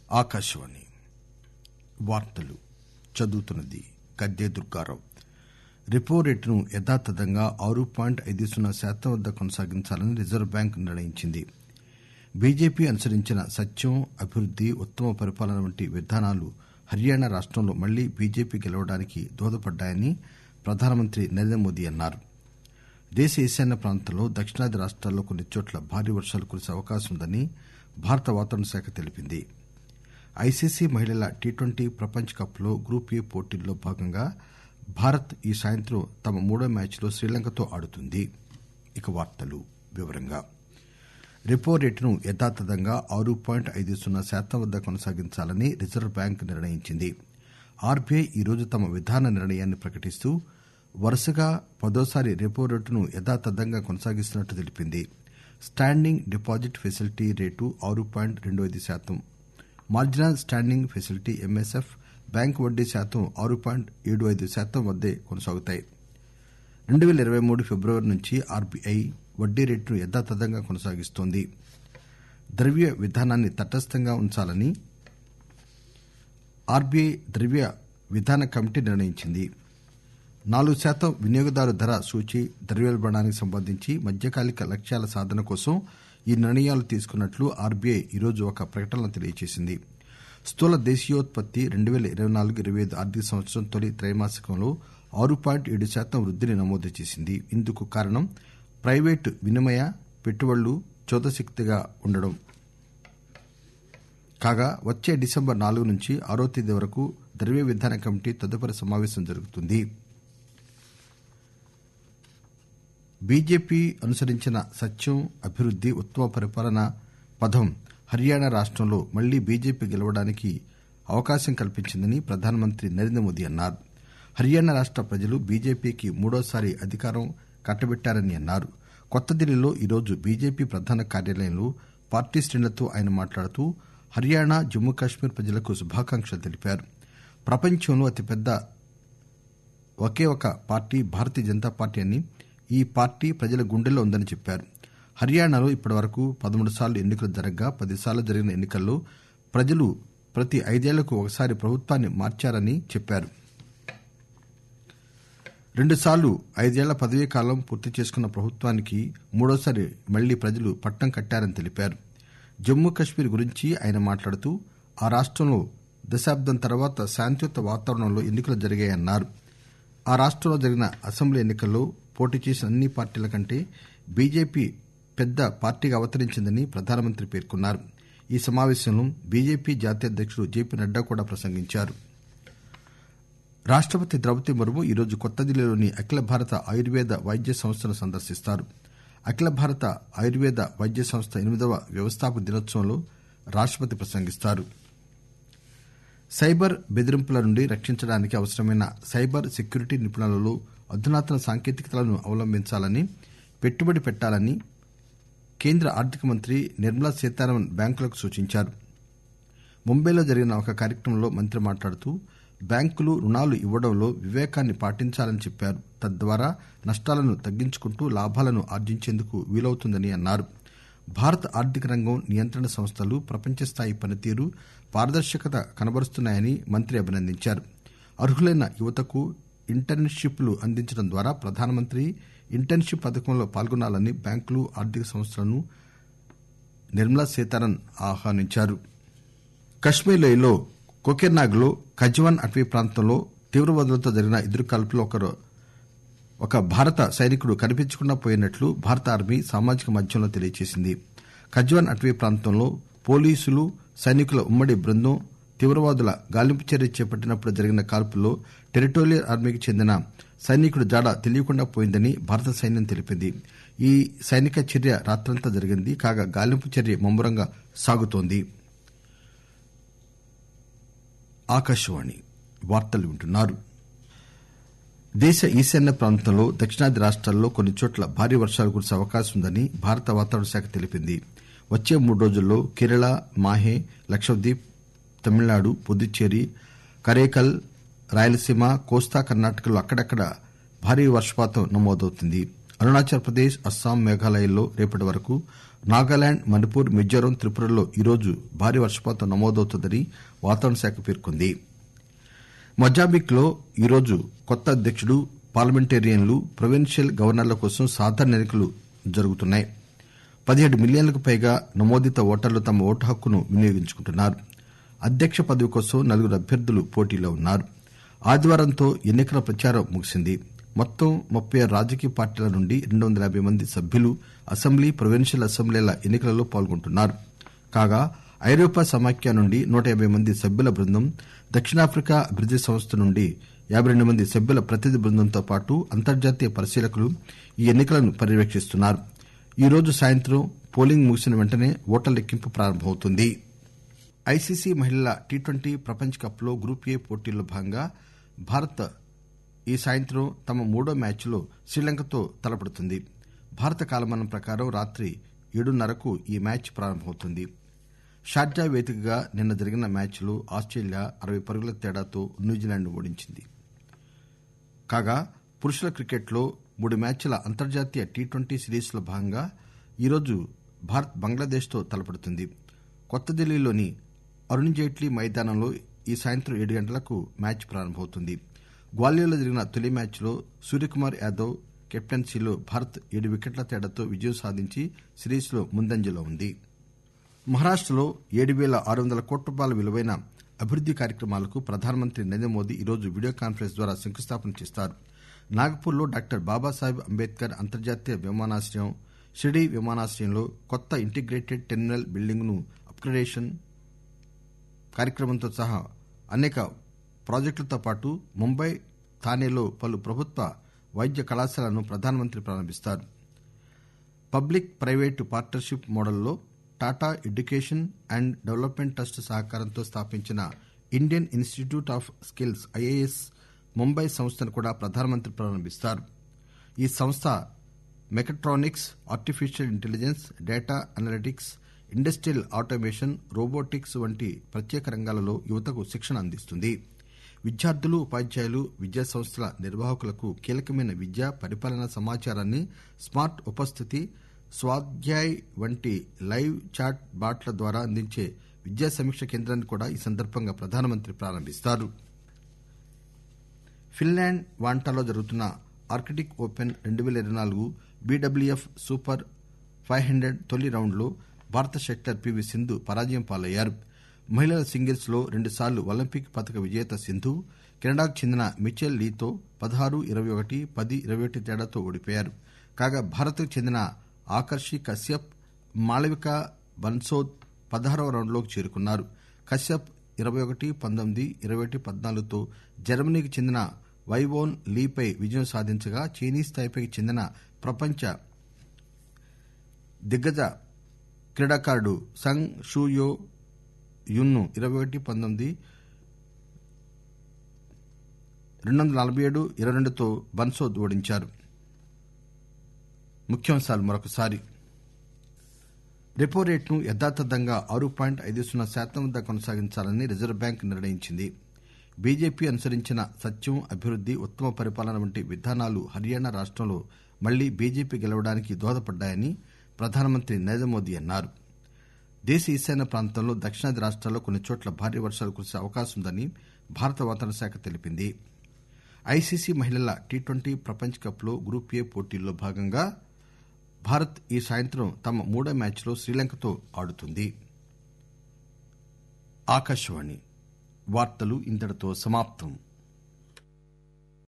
ఆకాశవాణి వార్తలు చదువుతున్నది గద్దె దుర్గారావు రెపో రేటును యథాతథంగా ఆరు పాయింట్ ఐదు సున్నా శాతం వద్ద కొనసాగించాలని రిజర్వు బ్యాంక్ నిర్ణయించింది బీజేపీ అనుసరించిన సత్యం అభివృద్ది ఉత్తమ పరిపాలన వంటి విధానాలు హర్యానా రాష్టంలో మళ్లీ బీజేపీ గెలవడానికి దోహదపడ్డాయని ప్రధానమంత్రి నరేంద్ర మోదీ అన్నారు దేశ ఈశాన్య ప్రాంతంలో దక్షిణాది రాష్టాల్లో కొన్ని చోట్ల భారీ వర్షాలు కురిసే అవకాశం ఉందని భారత వాతావరణ శాఖ తెలిపింది ఐసీసీ మహిళల టీ ట్వంటీ ప్రపంచ కప్ లో గ్రూప్ ఏ పోటీల్లో భాగంగా భారత్ ఈ సాయంత్రం తమ మూడో మ్యాచ్ లో శ్రీలంకతో ఆడుతుంది రెపో రేటును యథాతథంగా ఆరు పాయింట్ ఐదు సున్నా శాతం వద్ద కొనసాగించాలని రిజర్వు బ్యాంక్ నిర్ణయించింది ఆర్బీఐ ఈరోజు తమ విధాన నిర్ణయాన్ని ప్రకటిస్తూ వరుసగా పదోసారి రెపో రేటును యథాతథంగా కొనసాగిస్తున్నట్లు తెలిపింది స్టాండింగ్ డిపాజిట్ ఫెసిలిటీ రేటు ఆరు పాయింట్ రెండు ఐదు శాతం marginal standing facility MSF bank వడ్డీ శాతం ఆరు పాయింట్ ఏడు ఐదు శాతం వద్దే కొనసాగుతాయి రెండు పేల ఇరవై మూడు ఫిబ్రవరి నుంచి ఆర్బీఐ వడ్డీ రేటును యథాతథంగా కొనసాగిస్తోంది ద్రవ్య విధానాన్ని తటస్థంగా ఉంచాలని ఆర్బీఐ ద్రవ్య విధాన కమిటీ నిర్ణయించింది నాలుగు శాతం వినియోగదారు ధర సూచీ ద్రవ్యోల్బణానికి సంబంధించి మధ్యకాలిక లక్ష్యాల సాధన కోసం ఈ నిర్ణయాలు తీసుకున్నట్లు ఆర్బీఐ ఈరోజు ఒక ప్రకటనలో తెలియజేసింది స్థూల దేశీయోత్పత్తి రెండు పేల ఇరవై నాలుగు ఇరవై ఐదు ఆర్థిక సంవత్సరం తొలి త్రైమాసికంలో ఆరు పాయింట్ ఏడు శాతం వృద్దిని నమోదు చేసింది ఇందుకు కారణం ప్రైవేటు వినిమయ పెట్టుబడులు చోదశక్తిగా ఉండడం కాగా వచ్చే డిసెంబర్ నాలుగు నుంచి ఆరో తేదీ వరకు ద్రవ్య విధాన కమిటీ తదుపరి సమావేశం జరుగుతుంది బీజేపీ అనుసరించిన సత్యం అభివృద్ది ఉత్తమ పరిపాలన పథం హర్యానా రాష్టంలో మళ్లీ బీజేపీ గెలవడానికి అవకాశం కల్పించిందని ప్రధానమంత్రి నరేంద్ర మోదీ అన్నారు హర్యానా రాష్ట ప్రజలు బీజేపీకి మూడోసారి అధికారం కట్టబెట్టారని అన్నారు కొత్త ఢిల్లీలో ఈరోజు బీజేపీ ప్రధాన కార్యాలయంలో పార్టీ శ్రేణులతో ఆయన మాట్లాడుతూ హర్యానా జమ్మూ కశ్మీర్ ప్రజలకు శుభాకాంక్షలు తెలిపారు ప్రపంచంలో అతిపెద్ద ఒకే ఒక పార్టీ భారతీయ జనతా పార్టీ అని ఈ పార్టీ ప్రజల గుండెల్లో ఉందని చెప్పారు హర్యానాలో ఇప్పటివరకు పదమూడు సార్లు ఎన్నికలు జరగ్గా పదిసార్లు జరిగిన ఎన్నికల్లో ప్రజలు ప్రతి ఐదేళ్లకు ఒకసారి ప్రభుత్వాన్ని మార్చారని చెప్పారు రెండుసార్లు ఐదేళ్ల పదవీకాలం పూర్తి చేసుకున్న ప్రభుత్వానికి మూడోసారి మళ్లీ ప్రజలు పట్టం కట్టారని తెలిపారు జమ్మూ కశ్మీర్ గురించి ఆయన మాట్లాడుతూ ఆ రాష్టంలో దశాబ్దం తర్వాత శాంతియుత వాతావరణంలో ఎన్నికలు జరిగాయన్నారు ఆ రాష్టంలో జరిగిన అసెంబ్లీ ఎన్నికల్లో పోటీ చేసిన అన్ని పార్టీల కంటే బీజేపీ పెద్ద పార్టీగా అవతరించిందని ప్రధానమంత్రి పేర్కొన్నారు ఈ సమావేశంలో బీజేపీ జాతీయ అధ్యకుడు జేపీ నడ్డా కూడా ప్రసంగించారు రాష్టపతి ద్రౌపది ముర్ము ఈరోజు కొత్త ఢిల్లీలోని అఖిల భారత ఆయుర్వేద వైద్య సంస్థను సందర్శిస్తారు అఖిల భారత ఆయుర్వేద వైద్య సంస్థ ఎనిమిదవ వ్యవస్థాపక దినోత్సవంలో రాష్టపతి ప్రసంగిస్తారు సైబర్ బెదిరింపుల నుండి రక్షించడానికి అవసరమైన సైబర్ సెక్యూరిటీ నిపుణులలో అధునాతన సాంకేతికతలను అవలంబించాలని పెట్టుబడి పెట్టాలని కేంద్ర ఆర్థిక మంత్రి నిర్మలా సీతారామన్ బ్యాంకులకు సూచించారు ముంబైలో జరిగిన ఒక కార్యక్రమంలో మంత్రి మాట్లాడుతూ బ్యాంకులు రుణాలు ఇవ్వడంలో వివేకాన్ని పాటించాలని చెప్పారు తద్వారా నష్టాలను తగ్గించుకుంటూ లాభాలను ఆర్జించేందుకు వీలవుతుందని అన్నారు భారత ఆర్థిక రంగం నియంత్రణ సంస్థలు ప్రపంచస్థాయి పనితీరు పారదర్శకత కనబరుస్తున్నాయని మంత్రి అభినందించారు అర్హులైన యువతకు ఇంటర్న్షిప్లు అందించడం ద్వారా ప్రధానమంత్రి ఇంటర్న్షిప్ పథకంలో పాల్గొనాలని బ్యాంకులు ఆర్థిక సంస్థలను నిర్మలా సీతారామన్ ఆహ్వానించారు కశ్మీర్ లోయలో కోకెర్నాగ్ లో కజ్వన్ అటవీ ప్రాంతంలో తీవ్రవాదులతో జరిగిన ఎదురుకాల్పులో ఒక భారత సైనికుడు కనిపించకుండా పోయినట్లు భారత ఆర్మీ సామాజిక మాధ్యమంలో తెలియజేసింది కజ్వన్ అటవీ ప్రాంతంలో పోలీసులు సైనికుల ఉమ్మడి బృందం తీవ్రవాదుల గాలింపు చర్య చేపట్టినప్పుడు జరిగిన కాల్పుల్లో టెరిటోరియల్ ఆర్మీకి చెందిన సైనికుడి జాడ తెలియకుండా పోయిందని భారత సైన్యం తెలిపింది ఈ సైనిక చర్య రాత్రంతా జరిగింది కాగా గాలింపు చర్య ముమ్మరంగా సాగుతోంది దేశ ఈశాన్య ప్రాంతంలో దక్షిణాది రాష్టాల్లో కొన్ని చోట్ల భారీ వర్షాలు కురిసే అవకాశం ఉందని భారత వాతావరణ శాఖ తెలిపింది వచ్చే మూడు రోజుల్లో కేరళ మాహే లక్షద్వీప్ తమిళనాడు పుదుచ్చేరి కరైకల్ రాయలసీమ కోస్తా కర్ణాటకల్లో అక్కడక్కడ భారీ వర్షపాతం నమోదవుతుంది అరుణాచల్ ప్రదేశ్ అస్సాం మేఘాలయల్లో రేపటి వరకు నాగాలాండ్ మణిపూర్ మిజోరం త్రిపురల్లో ఈరోజు భారీ వర్షపాతం నమోదవుతుందని వాతావరణ శాఖ పేర్కొంది మొజాంబిక్ లో ఈరోజు కొత్త అధ్యకుడు పార్లమెంటేరియన్లు ప్రొవిన్షియల్ గవర్నర్ల కోసం సాధారణ ఎన్నికలు జరుగుతున్నాయి పదిహేడు మిలియన్లకు పైగా నమోదిత ఓటర్లు తమ ఓటు హక్కును వినియోగించుకుంటున్నారు అధ్యక్ష పదవి కోసం నలుగురు అభ్యర్థులు పోటీలో ఉన్నారు ఆదివారంతో ఎన్నికల ప్రచారం ముగిసింది మొత్తం ముప్పై ఆరు రాజకీయ పార్టీల నుండి రెండు వందల యాబై మంది సభ్యులు అసెంబ్లీ ప్రొవిన్షియల్ అసెంబ్లీల ఎన్నికలలో పాల్గొంటున్నారు కాగా ఐరోపా సమాఖ్య నుండి నూట యాబై మంది సభ్యుల బృందం దక్షిణాఫ్రికా అభివృద్ది సంస్థ నుండి యాబై రెండు మంది సభ్యుల ప్రతినిధి బృందంతో పాటు అంతర్జాతీయ పరిశీలకులు ఈ ఎన్నికలను పర్యవేక్షిస్తున్నారు ఈరోజు సాయంత్రం పోలింగ్ ముగిసిన వెంటనే ఓట్ల లెక్కింపు ప్రారంభమవుతుంది ఐసీసీ మహిళల టీ ట్వంటీ ప్రపంచ కప్ లో గ్రూప్ ఏ పోటీల్లో భాగంగా భారత్ ఈ సాయంత్రం తమ మూడో మ్యాచ్లో శ్రీలంకతో తలపడుతుంది భారత కాలమానం ప్రకారం రాత్రి ఏడున్నరకు ఈ మ్యాచ్ ప్రారంభమవుతుంది షార్జా వేదికగా నిన్న జరిగిన మ్యాచ్లో ఆస్టేలియా అరవై పరుగుల తేడాతో న్యూజిలాండ్ను ఓడించింది కాగా పురుషుల క్రికెట్లో మూడు మ్యాచ్ల అంతర్జాతీయ టీ ట్వంటీ సిరీస్లో భాగంగా ఈరోజు భారత్ బంగ్లాదేశ్తో తలపడుతుంది కొత్త ఢిల్లీలోని అరుణ్ జైట్లీ మైదానంలో ఈ సాయంత్రం ఏడు గంటలకు మ్యాచ్ ప్రారంభమవుతుంది గ్వాలియర్లో జరిగిన తొలి మ్యాచ్లో సూర్యకుమార్ యాదవ్ కెప్టెన్సీలో భారత్ ఏడు వికెట్ల తేడాతో విజయం సాధించి సిరీస్లో ముందంజలో ఉంది మహారాష్టలో ఏడు పేల ఆరు వందల కోట్ల రూపాయల విలువైన అభివృద్ది కార్యక్రమాలకు ప్రధానమంత్రి నరేంద్ర మోదీ ఈరోజు వీడియో కాన్ఫరెన్స్ ద్వారా శంకుస్థాపన చేస్తారు నాగపూర్ లో డాక్టర్ బాబాసాహెబ్ అంబేద్కర్ అంతర్జాతీయ విమానాశ్రయం షిరిడీ విమానాశ్రయంలో కొత్త ఇంటిగ్రేటెడ్ టెర్మినల్ బిల్డింగ్ ను అప్గ్రేడేషన్ కార్యక్రమంతో సహా అనేక ప్రాజెక్టులతో పాటు ముంబై థానేలో పలు ప్రభుత్వ వైద్య కళాశాలలను ప్రధానమంత్రి ప్రారంభిస్తారు పబ్లిక్ ప్రైవేటు పార్టనర్షిప్ మోడల్లో Tata education and development trust సహకారంతో స్థాపించిన Indian institute of skills IAS Mumbai సంస్థను కూడా ప్రధానమంత్రి ప్రారంభిస్తారు ఈ సంస్థ mechatronics artificial intelligence data analytics industrial automation robotics వంటి ప్రత్యేక రంగాలలో యువతకు శిక్షణ అందిస్తుంది విద్యార్థులు ఉపాధ్యాయులు విద్యా సంస్థల నిర్వాహకులకు కీలకమైన విద్యా పరిపాలనా సమాచారాన్ని స్మార్ట్ ఉపస్థితి స్వాధ్యాయ్ వంటి లైవ్ చాట్ బాట్ల ద్వారా అందించే విద్యా సమీక్ష కేంద్రాన్ని కూడా ఈ సందర్భంగా ప్రధానమంత్రి ప్రారంభిస్తారు ఫిన్లాండ్ వాంటాలో జరుగుతున్న ఆర్కిటిక్ ఓపెన్ రెండు పేల ఇరవై నాలుగు బీడబ్ల్యూఎఫ్ సూపర్ ఫైవ్ హండ్రెడ్ తొలి రౌండ్లో భారత షట్లర్ పివి సింధు పరాజయం పాలయ్యారు మహిళల సింగిల్స్ లో రెండుసార్లు ఒలింపిక్ పతక విజేత సింధు కెనడాకు చెందిన మిచెల్ లీతో పదహారు ఇరవై ఒకటి పది ఇరవై ఒకటి తేడాతో ఓడిపోయారు కాగా భారత్ కు చెందిన ఆకర్షి కశ్యప్ మాళవిక బన్సోద్ పదహారవ రౌండ్లోకి చేరుకున్నారు కశ్యప్ ఇరవై ఒకటి పంతొమ్మిది ఇరవై ఒకటి పద్నాలుగుతో జర్మనీకి చెందిన వైవోన్ లీపై విజయం సాధించగా చైనీస్ తైపేకి చెందిన ప్రపంచ దిగ్గజ క్రీడాకారుడు సంగ్ షూయో యున్ను ఇరవై ఒకటి పంతొమ్మిది రెండు వందల నలభై ఏడు ఇరవై రెండుతో బన్సోద్ ఓడించారు ముఖ్యాంశాలు మరొకసారి రెపో రేటును యథాతథంగా ఆరు పాయింట్ ఐదు సున్నా శాతం వద్ద కొనసాగించాలని రిజర్వ్ బ్యాంక్ నిర్ణయించింది బీజేపీ అనుసరించిన సత్యం అభివృద్ది ఉత్తమ పరిపాలన వంటి విధానాలు హర్యానా రాష్టంలో మళ్లీ బీజేపీ గెలవడానికి దోహదపడ్డాయని ప్రధానమంత్రి నరేంద్ర మోదీ అన్నారు దేశ ఈశాన్య ప్రాంతంలో దక్షిణాది రాష్ట్రాల్లో కొన్ని చోట్ల భారీ వర్షాలు కురిసే అవకాశం ఉందని భారత వాతావరణ శాఖ తెలిపింది ఐసీసీ మహిళల టీ ట్వంటీ ప్రపంచ కప్ లో గ్రూప్ ఏ పోటీల్లో భాగంగా భారత్ ఈ సాయంత్రం తమ మూడో మ్యాచ్లో శ్రీలంకతో ఆడుతుంది ఆకాశవాణి వార్తలు ఇంతటితో సమాప్తం